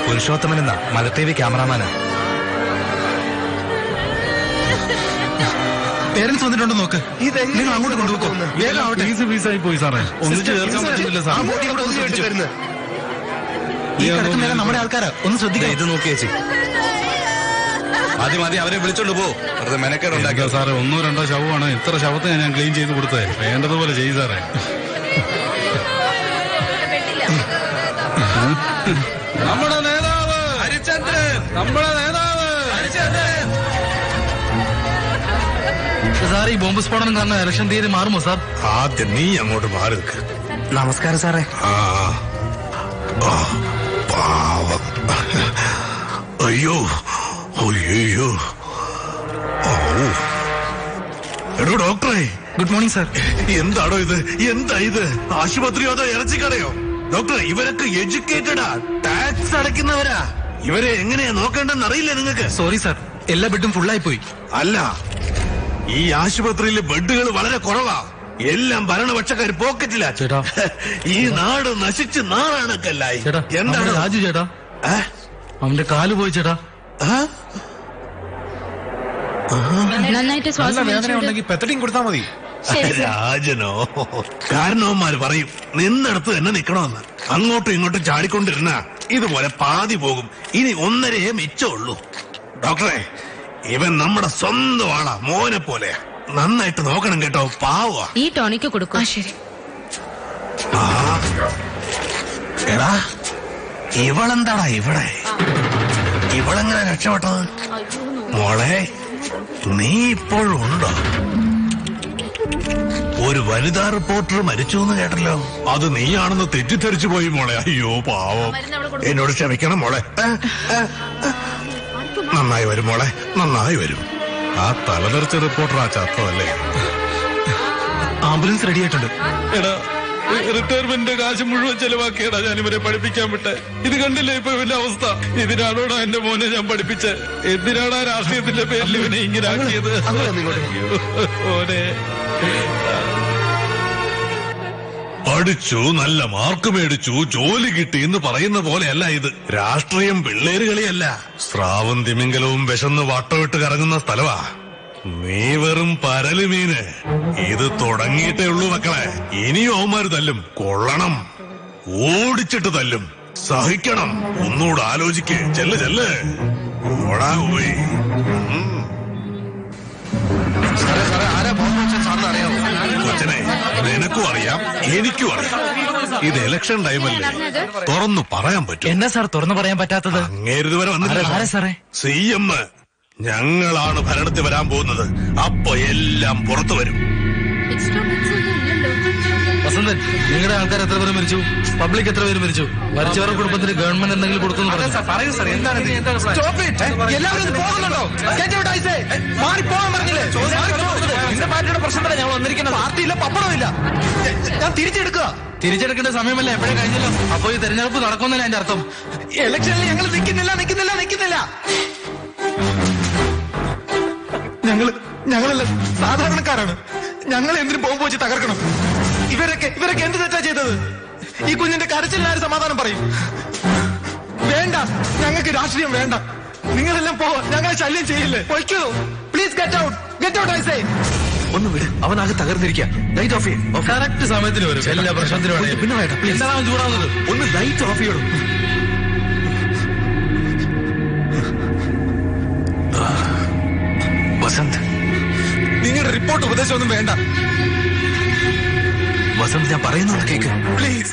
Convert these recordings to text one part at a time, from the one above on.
പുരുഷോത്തമൻ എന്ന Malar T V ക്യാമറാമാന് parents വന്നിട്ടുണ്ടോ നോക്ക് നിങ്ങൾ അങ്ങോട്ട് കൊണ്ടുപോക്കോ വേഗം ആവട്ടെ ഫീസ് ഫീസായി പോയി സാറേ ഒന്നിച്ച് ചേർക്കാൻ പറ്റുന്നില്ല ആ സാർ ബോഡി ഇവിടെ ഒന്ന് ശ്രദ്ധിച്ചോ. ഈ കിടക്കുന്നേരം നമ്മുടെ ആൾക്കാരാ ഒന്ന് ദേ, ശ്രദ്ധിക്കാം ഇത് നോക്കി ചേച്ചി ആദ്യം ആദ്യം അവരെ വിളിച്ചോണ്ട് പോ വെറുതെ മെനക്കേട് എന്താ ഉണ്ടാക്കിയോ സാറേ ഒന്നോ രണ്ടോ ശവമാണ് ഇത്ര ശവത്തെ ഞാൻ ക്ലീൻ ചെയ്ത് കൊടുത്തേ വേണ്ടതുപോലെ ചെയ്യും സാറേ നമ്മുടെ നേതാവ് ഹരിചന്ദ്രൻ നമ്മുടെ നേതാവ് ഹരിചന്ദ്രൻ സാർ ഈ ബോംബ് സ്ഫോടനം കാരണം ഇലക്ഷൻ തീയതി മാറുമോ സാർ ആദ്യം നീ അങ്ങോട്ട് മാറി നിൽക്ക് നമസ്കാരം സാറേ ആ ആ, പാവം അയ്യോ അയ്യോ ഓ എടോ ഡോക്ടറെ ഗുഡ് മോർണിംഗ് സാർ എന്താണോ ഇത് എന്താ ഇത് ആശുപത്രിയോ അതോ ഇറച്ചിക്കടയോ ഡോക്ടറെ ഇവരൊക്കെ എഡ്യൂക്കേറ്റഡാ ടാക്സ് അടയ്ക്കുന്നവരാ ഇവരെ എങ്ങനെയാ നോക്കേണ്ടെന്ന് അറിയില്ല നിങ്ങൾക്ക് സോറി സാർ എല്ലാ ബെഡും ഫുള്ളായി പോയി അല്ല ഈ ആശുപത്രിയിലെ ബെഡുകൾ വളരെ കുറവാ എല്ലാം ഭരണപക്ഷക്കാർ പോക്കറ്റിലാ ചേട്ടാ. ഈ നാട് നശിച്ച് നാറാണക്കല്ലായി ചേട്ടാ എന്താണ് നമ്മുടെ രാജു ചേട്ടാ ഏ? അവന്റെ കാല് പോയി ചേട്ടാ ആ? നന്നായിട്ട് ശ്വാസം വലിച്ചുവിട്. പെത്തടിയും കൊടുത്താൽ മതി ശരി സർ. രാജനോ കാരണവന്മാര് പറയും നിന്നിടത്ത് തന്നെ നിക്കണമെന്ന് അങ്ങോട്ടും ഇങ്ങോട്ടും ചാടിക്കൊണ്ടിരുന്ന ഇതുപോലെ പാതി പോകും ഇനി ഒന്നരയെ മിച്ചമുള്ളൂ ഡോക്ടറെ ഇവൻ നമ്മുടെ സ്വന്തം ആളാ മോനെ പോലെയാ നന്നായിട്ട് നോക്കണം കേട്ടോ പാവാ ഈ ടോണിക്ക് കൊടുക്കും ശരി ആ. എടാ ഇവളെന്താടാ ഇവിടെ ഇവളെങ്ങനെ രക്ഷപ്പെട്ടത് മോളെ നീ ഇപ്പോഴും ഉണ്ടോ ഒരു വനിതാ റിപ്പോർട്ടർ മരിച്ചു എന്ന് കേട്ടല്ലോ അത് നീയാണെന്ന് തെറ്റിദ്ധരിച്ചു പോയി മോളെ അയ്യോ പാവം എന്നോട് ക്ഷമിക്കണം മോളെ ഏ, ഏ, ഏ. നന്നായി വരും മോളെ നന്നായി വരും ആ തലതെറിച്ച റിപ്പോർട്ടറാ ചത്തതല്ലേ ആംബുലൻസ് റെഡി ആയിട്ടുണ്ട് എടാ റിട്ടയർമെന്റ് കാശ് മുഴുവൻ ചെലവാക്കിയടാ ഞാൻ ഇവരെ പഠിപ്പിക്കാൻ വിട്ടെ ഇത് കണ്ടില്ലേ ഇപ്പൊ ഇവന്റെ അവസ്ഥ ഇതിനാണോടാ എന്റെ മോനെ ഞാൻ പഠിപ്പിച്ച് എന്തിനാടാ രാഷ്ട്രീയത്തിന്റെ പേരിൽ ഇവനെ ഇങ്ങനെ ആക്കിയത് അയ്യോ, മോനെ പഠിച്ചു നല്ല മാർക്ക് മേടിച്ചു ജോലി കിട്ടി എന്ന് പറയുന്ന പോലെയല്ല ഇത് രാഷ്ട്രീയം പിള്ളേരുകളിയല്ല സ്രാവും തിമിംഗലവും വിശന്ന് വട്ടമിട്ട് കറങ്ങുന്ന സ്ഥലവാ നീ വെറും പരല് മീന് ഇത് തുടങ്ങിയിട്ടേ ഉള്ളൂ മക്കളെ ഇനിയും അവന്മാര് തല്ലും കൊള്ളണം ഓടിച്ചിട്ട് തല്ലും സഹിക്കണം ഒന്നുകൂടെ ആലോചിക്ക് ചെല്ല് ചെല്ല് ഓടാ പോയി സാറേ സാറേ ആരാ ബോംബ് വെച്ചാൽ സാറിന് അറിയാമോ കൊച്ചനെ നിനക്കും അറിയാം എനിക്കും അറിയാം ഇത് ഇലക്ഷൻ ടൈമല്ലേ തുറന്നു പറയാൻ പറ്റും എന്നാ സാർ തുറന്നു പറയാൻ പറ്റാത്തത് അങ്ങേരിതുവരെ ആരാ വന്നില്ല സാറേ സി എം ഞങ്ങളാണ് ഭരണത്തിൽ വരാൻ പോകുന്നത് അപ്പൊ എല്ലാം പുറത്തു വരും എക്സ്ട്രാ ബെഡ്സ് ഒന്നും ഇല്ലല്ലോ വസന്തൻ നിങ്ങളുടെ ആൾക്കാർ എത്ര പേര് മരിച്ചു പബ്ലിക് എത്ര പേര് മരിച്ചു മരിച്ചവരുടെ കുടുംബത്തിന് ഗവൺമെന്റ് എന്തെങ്കിലും കൊടുക്കുന്നു പറഞ്ഞു പറയൂ സാർ എന്താണ് എല്ലാവരും ഇത് പോകുന്നുണ്ടോ Get out, I say. മാറിപ്പോകാൻ പറഞ്ഞില്ലേ നിന്റെ പാർട്ടിയുടെ പ്രശ്നത്തിലാണ് ഞാൻ വന്നിരിക്കുന്നത് പാർട്ടിയില്ല പപ്പടമില്ല ഞാൻ തിരിച്ചെടുക്കുക തിരിച്ചെടുക്കേണ്ട സമയമല്ല എപ്പോഴും കഴിഞ്ഞല്ലോ അപ്പൊ ഈ തെരഞ്ഞെടുപ്പ് നടക്കുന്നില്ല എന്റെ അർത്ഥം ഇലക്ഷനിൽ ഞങ്ങൾ നിൽക്കുന്നില്ല നിൽക്കുന്നില്ല നിൽക്കുന്നില്ല ഞങ്ങള് ഞങ്ങളല്ല സാധാരണക്കാരാണ് ഞങ്ങൾ എന്തിനു ബോംബ് വെച്ച് തകർക്കണം ഇവരൊക്കെ ഇവരൊക്കെ എന്ത് തെറ്റാ ചെയ്തത് ഈ കുഞ്ഞിന്റെ കരച്ചിലിന് ആര് സമാധാനം പറയും വേണ്ട ഞങ്ങൾക്ക് രാഷ്ട്രീയം വേണ്ട നിങ്ങളെല്ലാം പോ ഞങ്ങളെ ശല്യം ചെയ്യില്ലേ പൊയ്ക്കോ please get out get out I say ഒന്ന് വിട് അവനാകെ തകർന്നിരിക്കുക ലൈറ്റ് ഓഫ് ചെയ്യും കറക്റ്റ് സമയത്തിന് വരും എല്ലാ പ്രശ്നത്തിനും പിന്നെ വേണ്ട പ്ലീസ് എന്താണ് ചൂടാവുന്നത് ഒന്ന് ലൈറ്റ് ഓഫ് ചെയ്യണം വസന്ത് നിങ്ങളുടെ റിപ്പോർട്ട് ഉപദേശമൊന്നും വേണ്ട വസന്ത് ഞാൻ പറയുന്നത് കേക്ക് പ്ലീസ്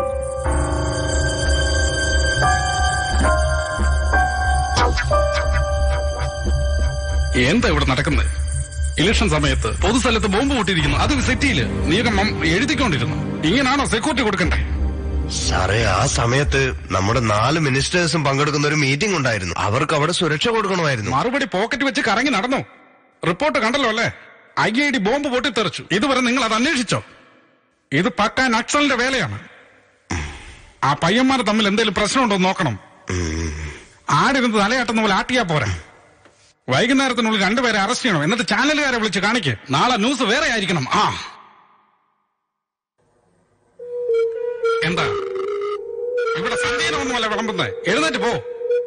എന്താ ഇവിടെ നടക്കുന്നത് ഇലക്ഷൻ സമയത്ത് പൊതുസ്ഥലത്ത് ബോംബ് പൊട്ടിയിരിക്കുന്നു അത് സിറ്റിയില് നിയമം എഴുതിക്കൊണ്ടിരുന്നു ഇങ്ങനാണോ സെക്യൂരിറ്റി കൊടുക്കണ്ടേ സാറേ ആ സമയത്ത് നമ്മുടെ നാല് മിനിസ്റ്റേഴ്സും പങ്കെടുക്കുന്ന ഒരു മീറ്റിംഗ് ഉണ്ടായിരുന്നു അവർക്ക് അവിടെ സുരക്ഷ കൊടുക്കണമായിരുന്നു മറുപടി പോക്കറ്റ് വെച്ച് കറങ്ങി നടന്നു റിപ്പോർട്ട് കണ്ടല്ലോ അല്ലേ ഐ ഐ ഡി ബോംബ് പൊട്ടിത്തെറിച്ചു ഇതുവരെ നിങ്ങൾ അത് അന്വേഷിച്ചോ ഇത് പക്ക നക്സലിന്റെ വേലയാണ് ആ പയ്യന്മാർ തമ്മിൽ എന്തെങ്കിലും പ്രശ്നമുണ്ടോ എന്ന് നോക്കണം ആടിരുന്ന് തലയാട്ടുന്ന പോലെ ആട്ടിയാ പോരാ വൈകുന്നേരത്തിനുള്ളിൽ രണ്ടുപേരെ അറസ്റ്റ് ചെയ്യണം എന്നിട്ട് ചാനലുകാരെ വിളിച്ച് കാണിക്ക് നാളെ ന്യൂസ് വേറെ ആയിരിക്കണം ആ എന്താ ഇവിടെ സന്ധ്യ കരിമീനൊന്നുമല്ല വിളമ്പുന്നേ എഴുന്നേറ്റ് പോ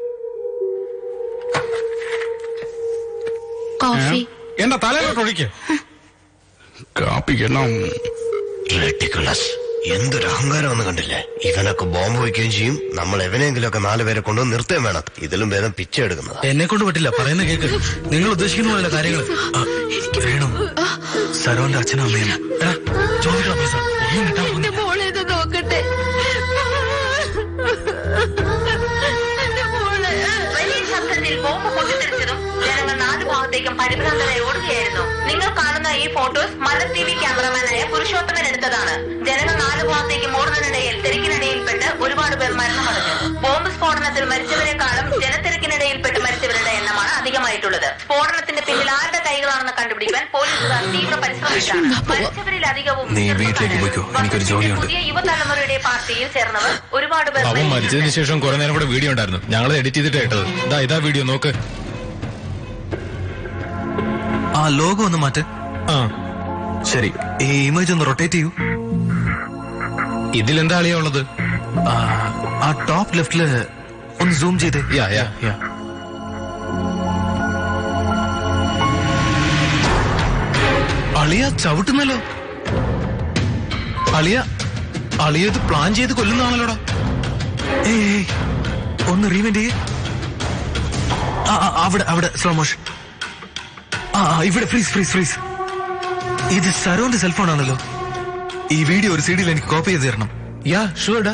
കോഫി എന്റെ തലയിലോട്ട് ഒഴിക്ക് കാപ്പിക്കണം റെഡിക്കുലസ് എന്തൊരു അഹങ്കാരം ഒന്ന് കണ്ടില്ലേ ഇവനൊക്കെ ബോംബ് വയ്ക്കുകയും ചെയ്യും നമ്മൾ എവനെങ്കിലും ഒക്കെ നാലുപേരെ കൊണ്ടുവന്ന് നിർത്തുകയും വേണം ഇതിലും ഭേദം പിച്ച എടുക്കുന്നത് എന്നെ കൊണ്ട് പറ്റില്ല പറയുന്ന കേക്ക് നിങ്ങൾ ഉദ്ദേശിക്കുന്ന പോലെയല്ല കാര്യങ്ങൾ വേണം സരോന്റെ അച്ഛനും അമ്മയും എടാ, ചോദിക്കണം പൈസ ഒന്നും കിട്ടാൻ പോകുന്നില്ല. മോളേത് നോക്കട്ടെ എന്റെ മോളെ വലിയ ശബ്ദത്തിൽ ബോംബ് പൊട്ടിത്തെറിച്ചതും ജനങ്ങൾ നാലു ഭാഗത്തേക്കും പരിഭ്രാന്തരായി ഓടുകയായിരുന്നു നിങ്ങൾ കാണുന്ന ഈ ഫോട്ടോസ് മലർ ടി വി ക്യാമറമാനായ പുരുഷോത്തമൻ എടുത്തതാണ് ജനങ്ങൾ നാലു ഭാഗത്തേക്കും ഓടുന്നതിനിടയിൽ തിരക്കിനിടയിൽപ്പെട്ട് ഒരുപാട് പേർ മരണമടഞ്ഞു ബോംബ് സ്ഫോടനത്തിൽ മരിച്ചവരെക്കാളും ജനത്തിരക്കിനിടയിൽപ്പെട്ട് മരിച്ചവരുടെ എണ്ണമാണ് അധികമായിട്ടുള്ളത് സ്ഫോടനത്തിന്റെ പിന്നിൽ ആരുടെ കൈകളാണെന്ന് കണ്ടുപിടിക്കാൻ പോലീസുകാർ തീവ്ര പരിശ്രമിച്ചാണ് മരിച്ചവരിൽ അധികവും നീ വീട്ടിലേക്ക് പോയിക്കോ. എനിക്കൊരു ജോലിയുണ്ട്. പുതിയ യുവതലമുറയുടെ പാർട്ടിയിൽ ചേർന്നവർ ഒരുപാട് പേർ അവൻ മരിച്ചതിന് മരിച്ചിട്ടുണ്ട്. ശേഷം കുറെ നേരം കൂടെ വീഡിയോ ഉണ്ടായിരുന്നു ഞങ്ങൾ എഡിറ്റ് ചെയ്തിട്ട് ഇട്ടത് ഇതാ ഇതാ വീഡിയോ നോക്ക് ആ ലോഗോ ഒന്ന് മാറ്റ് ആ ശരി ഈ ഇമേജ് ഒന്ന് റൊട്ടേറ്റ് ചെയ്യൂ ഇതിലെന്താ അളിയാ ഉള്ളത് ആ, ആ ടോപ്പ് ലെഫ്റ്റില് ഒന്ന് സൂം ചെയ്തേ യാ യാ യാ അളിയ ചവിട്ടുന്നല്ലോ അളിയ അളിയ ഇത് പ്ലാൻ ചെയ്ത് കൊല്ലുന്നതാണല്ലോടാ ഏയ് ഏയ്, ഒന്ന് റീവെന്റ് ചെയ്യേ ആ ആ, അവിടെ അവിടെ സ്ലോ മോഷൻ ആ ആ, ഇവിടെ ഫ്രീസ് ഫ്രീസ് ഫ്രീസ് ഇത് സരോന്റെ സെൽഫോൺ ആണല്ലോ ഈ വീഡിയോ ഒരു സീഡിയിൽ എനിക്ക് കോപ്പി ചെയ്ത് തരണം യാ ഷുവർഡാ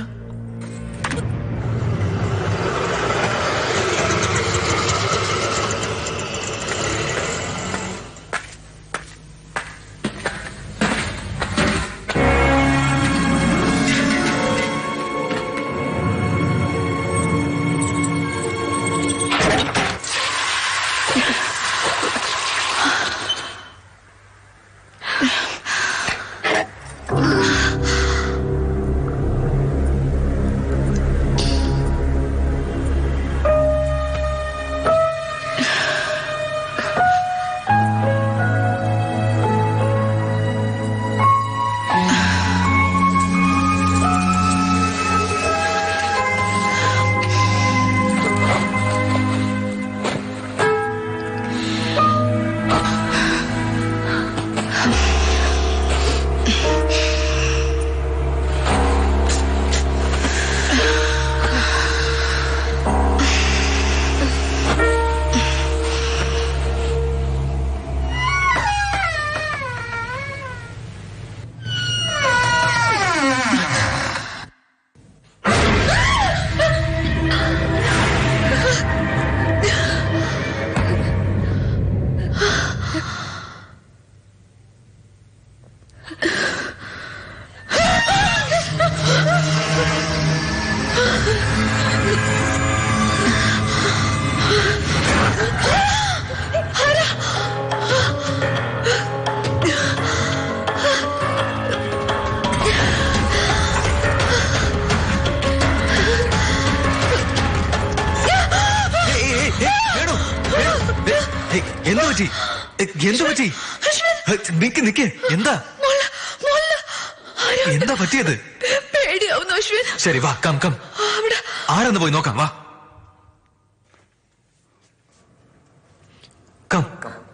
എന്തു പറ്റി ഏ, എന്തു പറ്റി ഏ, നിക്ക് നിക്ക് എന്താ എന്താ പറ്റിയത് പേടിയാവുന്നു അശ്വിൻ ശരി വാ കം കം അവിടെ ആരെന്ന് പോയി നോക്കാം വാ കം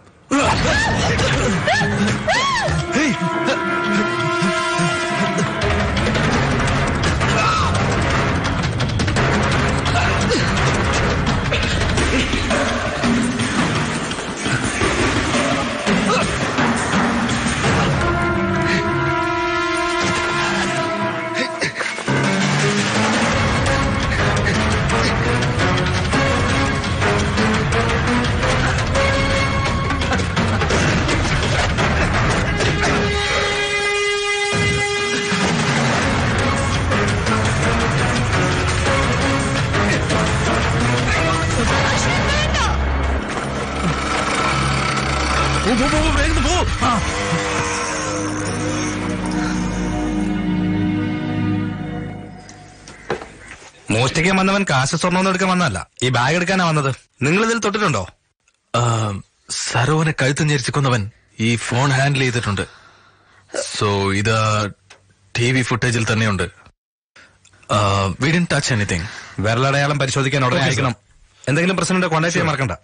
ഹേയ്, പോ, പോ, പോ, പോ, വേഗം പോ ആ മോഷ്ടിക്കാൻ വന്നവൻ കാശ് സ്വർണ്ണം എടുക്കാൻ വന്നതല്ല ഈ ബാഗ് എടുക്കാനാ വന്നത് നിങ്ങൾ ഇതിൽ തൊട്ടിട്ടുണ്ടോ ആ, സരോവനെ കഴുത്ത് ഞെരിച്ച് കൊന്നവൻ ഈ ഫോൺ ഹാൻഡിൽ ചെയ്തിട്ടുണ്ട് സോ ഇത് ടി വി ഫുട്ടേജിൽ തന്നെയുണ്ട് വി ഡിൻ ടച്ച് എനിത്തിങ് വിരലടയാളം പരിശോധിക്കാൻ ഉടനെ Okay, sir. അയക്കണം എന്തെങ്കിലും പ്രശ്നം ഉണ്ടെങ്കിൽ കോൺടാക്ട് ചെയ്യാൻ മറക്കണ്ട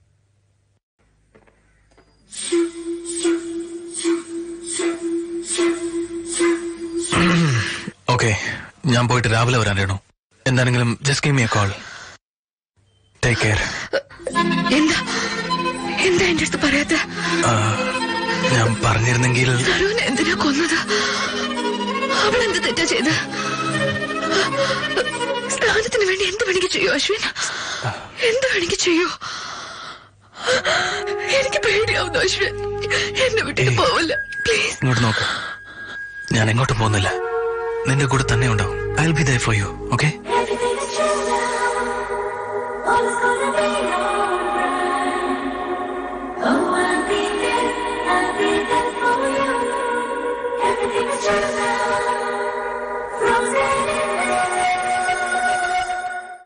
ഓക്കെ ഞാൻ പോയിട്ട് രാവിലെ വരാൻ രേണു എന്താണെങ്കിലും just give me a call take care എന്താ എന്താ എന്റെ അടുത്ത് പറയാത്ത ഞാൻ പറഞ്ഞിരുന്നെങ്കിൽ തരുവിനെ എന്തിനാ കൊന്നത് അവൾ എന്ത് തെറ്റാ ചെയ്ത് സ്ഥാനത്തിന് വേണ്ടി എന്ത് വേണമെങ്കിൽ ചെയ്യൂ അശ്വിൻ എന്ത് വേണമെങ്കിൽ ചെയ്യൂ എനിക്ക് പേടിയാവുന്നു അശ്വിൻ എന്നെ വിട്ടിട്ട് പോവില്ല പ്ലീസ് ഇങ്ങോട്ട് നോക്ക് ഞാൻ എങ്ങോട്ടും പോകുന്നില്ല നിന്റെ കൂടെ തന്നെ ഉണ്ടാവും I will be there for you okay